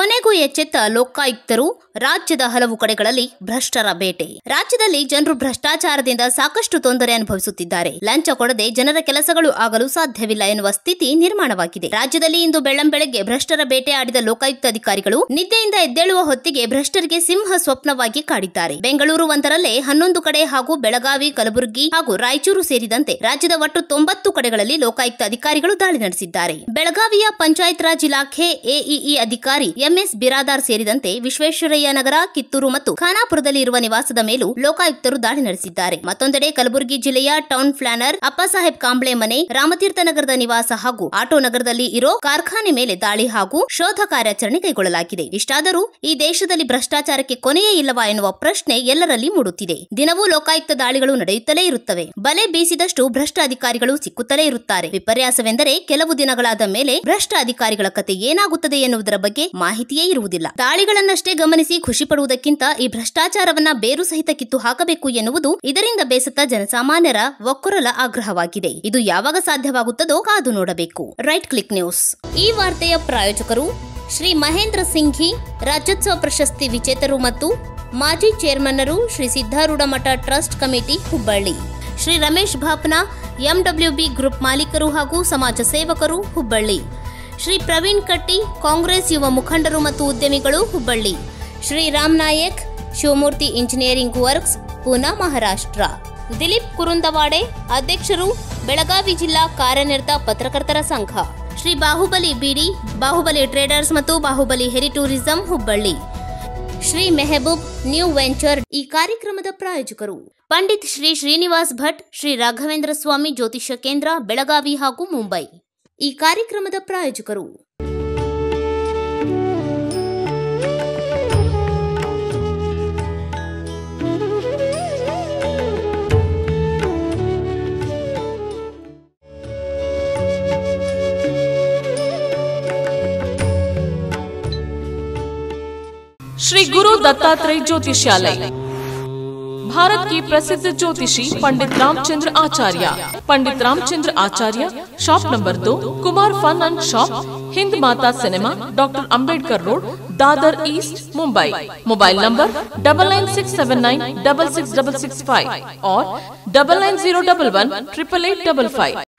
ಕೊನೆಗೂ ಎಚ್ಚೆತ್ತ ಲೋಕಾಯುಕ್ತರು ರಾಜ್ಯದ ಹಲವು ಕಡೆಗಳಲ್ಲಿ ಭ್ರಷ್ಟರ ಬೇಟೆ ರಾಜ್ಯದಲ್ಲಿ ಜನರು ಭ್ರಷ್ಟಾಚಾರದಿಂದ ಸಾಕಷ್ಟು ತೊಂದರೆ ಅನುಭವಿಸುತ್ತಿದ್ದಾರೆ ಲಂಚ ಕೊಡದೆ ಜನರ ಕೆಲಸಗಳು ಆಗಲು ಸಾಧ್ಯವಿಲ್ಲ ಎನ್ನುವ ಸ್ಥಿತಿ ನಿರ್ಮಾಣವಾಗಿದೆ ರಾಜ್ಯದಲ್ಲಿ ಇಂದು ಬೆಳ್ಳಂಬೆಳಗ್ಗೆ ಭ್ರಷ್ಟರ ಬೇಟೆ ಆಡಿದ ಲೋಕಾಯುಕ್ತ ಅಧಿಕಾರಿಗಳು ನಿದ್ದೆಯಿಂದ ಎದ್ದೇಳುವ ಹೊತ್ತಿಗೆ ಭ್ರಷ್ಟರಿಗೆ ಸಿಂಹ ಸ್ವಪ್ನವಾಗಿ ಕಾಡಿದ್ದಾರೆ ಬೆಂಗಳೂರು ಒಂದರಲ್ಲೇ ಹನ್ನೊಂದು ಕಡೆ ಹಾಗೂ ಬೆಳಗಾವಿ ಕಲಬುರಗಿ ಹಾಗೂ ರಾಯಚೂರು ಸೇರಿದಂತೆ ರಾಜ್ಯದ ಒಟ್ಟು ತೊಂಬತ್ತು ಕಡೆಗಳಲ್ಲಿ ಲೋಕಾಯುಕ್ತ ಅಧಿಕಾರಿಗಳು ದಾಳಿ ನಡೆಸಿದ್ದಾರೆ ಬೆಳಗಾವಿಯ ಪಂಚಾಯತ್ ರಾಜ್ ಇಲಾಖೆ ಎಇಇ ಅಧಿಕಾರಿ ಎಂಎಸ್ ಬಿರಾದಾರ್ ಸೇರಿದಂತೆ ವಿಶ್ವೇಶ್ವರಯ್ಯ ನಗರ ಕಿತ್ತೂರು ಮತ್ತು ಖಾನಾಪುರದಲ್ಲಿ ಇರುವ ನಿವಾಸದ ಮೇಲೂ ಲೋಕಾಯುಕ್ತರು ದಾಳಿ ನಡೆಸಿದ್ದಾರೆ ಮತ್ತೊಂದೆಡೆ ಕಲಬುರಗಿ ಜಿಲ್ಲೆಯ ಟೌನ್ ಪ್ಲಾನರ್ ಅಪ್ಪಸಾಹೇಬ್ ಕಾಂಬ್ಳೆ ಮನೆ ರಾಮತೀರ್ಥ ನಗರದ ನಿವಾಸ ಹಾಗೂ ಆಟೋ ನಗರದಲ್ಲಿ ಇರೋ ಕಾರ್ಖಾನೆ ಮೇಲೆ ದಾಳಿ ಹಾಗೂ ಶೋಧ ಕಾರ್ಯಾಚರಣೆ ಕೈಗೊಳ್ಳಲಾಗಿದೆ ಇಷ್ಟಾದರೂ ಈ ದೇಶದಲ್ಲಿ ಭ್ರಷ್ಟಾಚಾರಕ್ಕೆ ಕೊನೆಯೇ ಇಲ್ಲವಾ ಎನ್ನುವ ಪ್ರಶ್ನೆ ಎಲ್ಲರಲ್ಲಿ ಮೂಡುತ್ತಿದೆ ದಿನವೂ ಲೋಕಾಯುಕ್ತ ದಾಳಿಗಳು ನಡೆಯುತ್ತಲೇ ಇರುತ್ತವೆ ಬಲೆ ಬೀಸಿದಷ್ಟು ಭ್ರಷ್ಟ ಅಧಿಕಾರಿಗಳು ಸಿಕ್ಕುತ್ತಲೇ ಇರುತ್ತಾರೆ ವಿಪರ್ಯಾಸವೆಂದರೆ ಕೆಲವು ದಿನಗಳಾದ ಮೇಲೆ ಭ್ರಷ್ಟ ಅಧಿಕಾರಿಗಳ ಕತೆ ಏನಾಗುತ್ತದೆ ಎನ್ನುವುದರ ಬಗ್ಗೆ ಮಾಹಿತಿಯೇ ಇರುವುದಿಲ್ಲ ದಾಳಿಗಳನ್ನಷ್ಟೇ ಗಮನಿಸಿ ಖುಷಿ ಪಡುವುದಕ್ಕಿಂತ ಈ ಭ್ರಷ್ಟಾಚಾರವನ್ನ ಬೇರು ಸಹಿತ ಕಿತ್ತು ಹಾಕಬೇಕು ಎನ್ನುವುದು ಇದರಿಂದ ಬೇಸತ್ತ ಜನಸಾಮಾನ್ಯರ ಒಕ್ಕೊರಲ ಆಗ್ರಹವಾಗಿದೆ ಇದು ಯಾವಾಗ ಸಾಧ್ಯವಾಗುತ್ತದೋ ಕಾದು ನೋಡಬೇಕು ರೈಟ್ ಕ್ಲಿಕ್ ನ್ಯೂಸ್ ಈ ವಾರ್ತೆಯ ಪ್ರಾಯೋಜಕರು ಶ್ರೀ ಮಹೇಂದ್ರ ಸಿಂಘಿ ರಾಜ್ಯೋತ್ಸವ ಪ್ರಶಸ್ತಿ ವಿಜೇತರು ಮತ್ತು ಮಾಜಿ ಚೇರ್ಮನ್ನರು Shri Siddharudha Math trust committee Hubballi Shri Ramesh Bhapna MWB group ಮಾಲೀಕರು ಹಾಗೂ ಸಮಾಜ ಸೇವಕರು ಹುಬ್ಬಳ್ಳಿ ಶ್ರೀ ಪ್ರವೀಣ್ ಕಟ್ಟಿ ಕಾಂಗ್ರೆಸ್ ಯುವ ಮುಖಂಡರು ಮತ್ತು ಉದ್ಯಮಿಗಳು ಹುಬ್ಬಳ್ಳಿ ಶ್ರೀ ರಾಮ್ ನಾಯಕ್ ಶಿವಮೂರ್ತಿ ಇಂಜಿನಿಯರಿಂಗ್ ವರ್ಕ್ಸ್ ಪೂನಾ ಮಹಾರಾಷ್ಟ್ರ ದಿಲೀಪ್ ಕುರುಂದವಾಡೆ ಅಧ್ಯಕ್ಷರು ಬೆಳಗಾವಿ ಜಿಲ್ಲಾ ಕಾರ್ಯನಿರತ ಪತ್ರಕರ್ತರ ಸಂಘ ಶ್ರೀ ಬಾಹುಬಲಿ ಬಿಡಿ ಬಾಹುಬಲಿ ಟ್ರೇಡರ್ಸ್ ಮತ್ತು ಬಾಹುಬಲಿ ಹೆರಿ tourism Hubballi Shri Mehboob new venture ಈ ಕಾರ್ಯಕ್ರಮದ ಪ್ರಾಯೋಜಕರು ಪಂಡಿತ್ ಶ್ರೀ ಶ್ರೀನಿವಾಸ್ ಭಟ್ ಶ್ರೀ ರಾಘವೇಂದ್ರ ಸ್ವಾಮಿ ಜ್ಯೋತಿಷ್ಯ ಕೇಂದ್ರ ಬೆಳಗಾವಿ ಹಾಗೂ ಮುಂಬೈ ಈ ಕಾರ್ಯಕ್ರಮದ ಪ್ರಾಯೋಜಕರು श्री गुरु दत्तात्रेय ज्योतिषालय भारत की प्रसिद्ध ज्योतिषी पंडित रामचंद्र आचार्य पंडित रामचंद्र आचार्य शॉप नंबर दो Kumar fun and shop Hind Mata cinema doctor Ambedkar road Dadar east Mumbai mobile number double nine six seven nine double six double six five और double nine zero double one triple eight double five